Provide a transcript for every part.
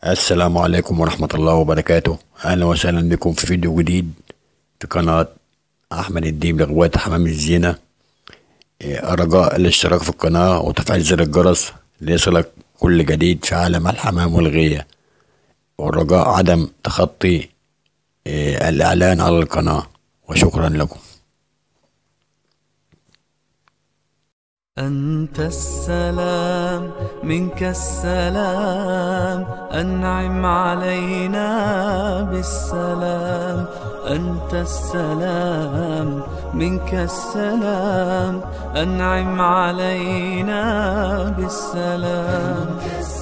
السلام عليكم ورحمة الله وبركاته أهلا وسهلا بكم في فيديو جديد في قناة أحمد الدين لغواية حمام الزينة إيه، رجاء الاشتراك في القناة وتفعيل زر الجرس ليصلك كل جديد في عالم الحمام والغية والرجاء عدم تخطي إيه، الإعلان على القناة وشكرا لكم أنت السلام منك السلام أنعم علينا بالسلام أنت السلام منك السلام أنعم علينا بالسلام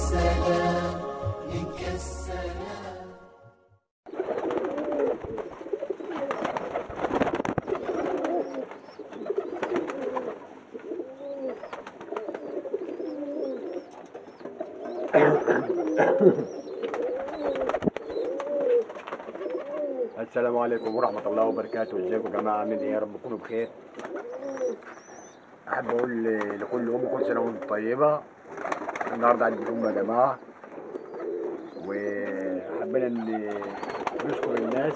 السلام عليكم ورحمة الله وبركاته ازيكم يا جماعة عاملين ايه يا رب تكونوا بخير أحب أقول لكل أم كل سنة وأنتم طيبة النهاردة عيد الأم يا جماعة وحبينا إن نشكر الناس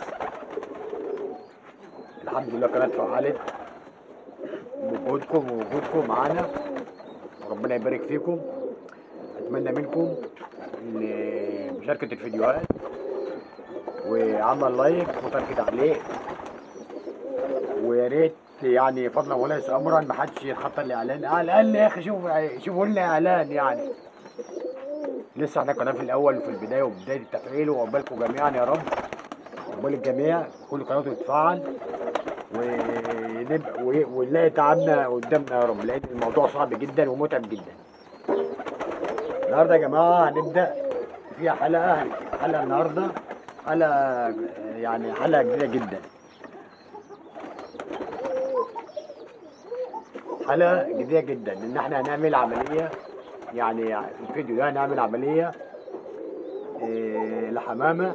الحمد لله قناة فعلت بوجودكم ووجودكم معانا ربنا يبارك فيكم أتمنى منكم إن مشاركة الفيديوهات وعمل لايك وترك تعليق ويا ريت يعني فضلا وليس امرا ما حدش يتخطى الاعلان على الاقل يا اخي شوف شوفوا لنا اعلان يعني لسه احنا كنا في الاول وفي البدايه وبدايه التفعيل وعقبالكم جميعا يا رب عقبال الجميع كل قناته تتفعل ونبقى و- ونلاقي تعبنا قدامنا يا رب لان الموضوع صعب جدا ومتعب جدا النهارده يا جماعه هنبدا فيها حلقه حلقه النهارده حلقه يعني حلقه جديده جدا حلقه جديده جدا ان احنا هنعمل عمليه يعني في الفيديو ده هنعمل عمليه إيه لحمامه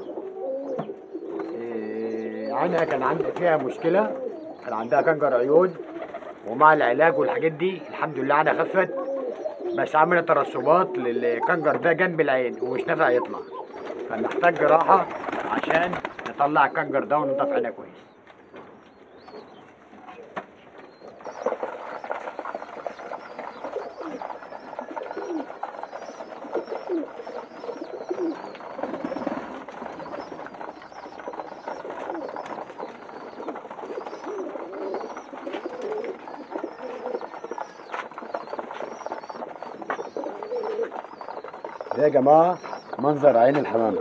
إيه عنها كان عندها فيها مشكله كان عندها كنجر عيون ومع العلاج والحاجات دي الحمد لله عنها خفت بس عملت ترسبات للكنجر ده جنب العين ومش نافع يطلع فنحتاج جراحه عشان نطلع الكنجر ده وننضف عينها كويس ده يا جماعة منظر عين الحمامة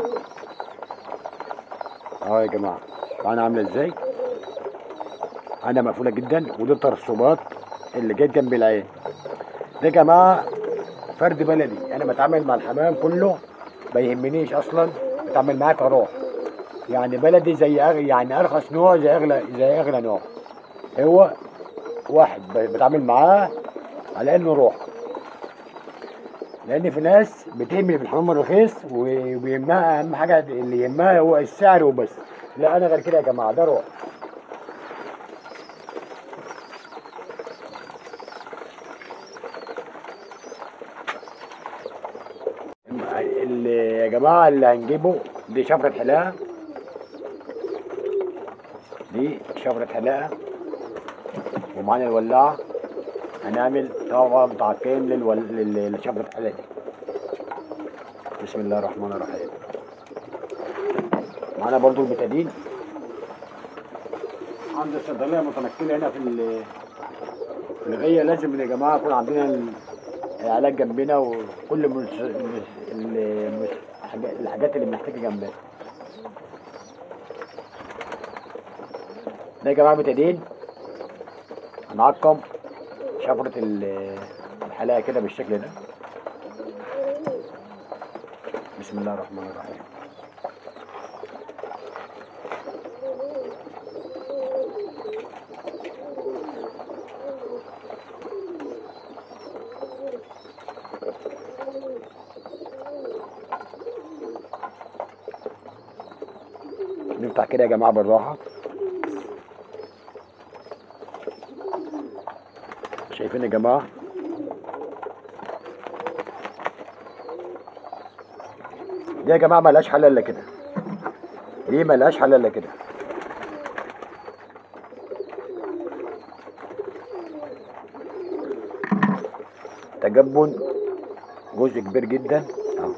اهو يا جماعة عينها عاملة ازاي عينها مقفولة جدا ودي الترسبات اللي جت جنب العين ده يا جماعة فرد بلدي انا بتعامل مع الحمام كله ما يهمنيش اصلا بتعامل معاه كروح يعني بلدي زي أغ... يعني ارخص نوع زي اغلى زي اغلى نوع هو واحد ب- بتعامل معاه على انه روح لان في ناس بتهمل في الحمام الرخيص وبيهمها اهم حاجه اللي يهمها هو السعر وبس لا انا غير كده يا جماعه ده روح اللي يا جماعه اللي هنجيبه دي شفره حلاقه دي شفره حلاقه ومعانا الولاعه هنعمل طبعا تعقيم للول... لل- لشفرة الحلاقة دي بسم الله الرحمن الرحيم معانا برضو البتادين عند الصيدلية متمكنة هنا في ال- في الغية لازم يا جماعة يكون عندنا ال- العلاج جنبنا وكل مش... مش... ال- مش... حاجات- الحاجات اللي بنحتاجها جنبنا ده يا جماعة بتادين هنعقم شفرة ال- الحلاقة كده بالشكل ده بسم الله الرحمن الرحيم نفتح كده يا جماعة بالراحة شايفين يا جماعة دي يا جماعه ملهاش حل الا كده دي ملهاش حل الا كده تجبن جزء كبير جدا اهو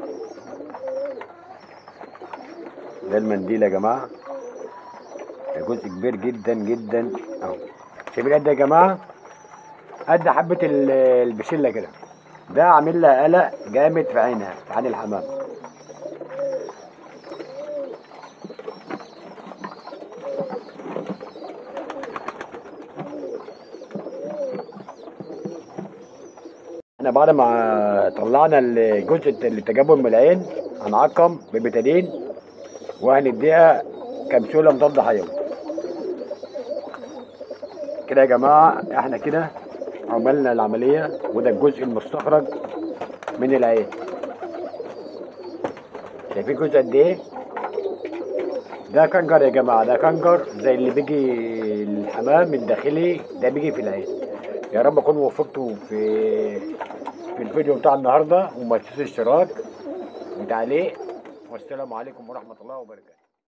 ده المنديل يا جماعه ده جزء كبير جدا جدا اهو شايفين قد إيه يا جماعه قد حبه ال- البسله كده ده عامل لها قلق جامد في عينها في عين الحمام احنا بعد ما طلعنا الجزء اللي تجمل من العين هنعقم ببتادين وهنديها كبسوله مضاد حيوي كده يا جماعه احنا كده عملنا العمليه وده الجزء المستخرج من العين شايفين جزء قد ايه ده كنجر يا جماعه ده كنجر زي اللي بيجي الحمام الداخلي ده بيجي في العين يا رب اكون وفقته في في الفيديو بتاع النهارده وما تنسوش اشتراك وتعليق والسلام عليكم ورحمه الله وبركاته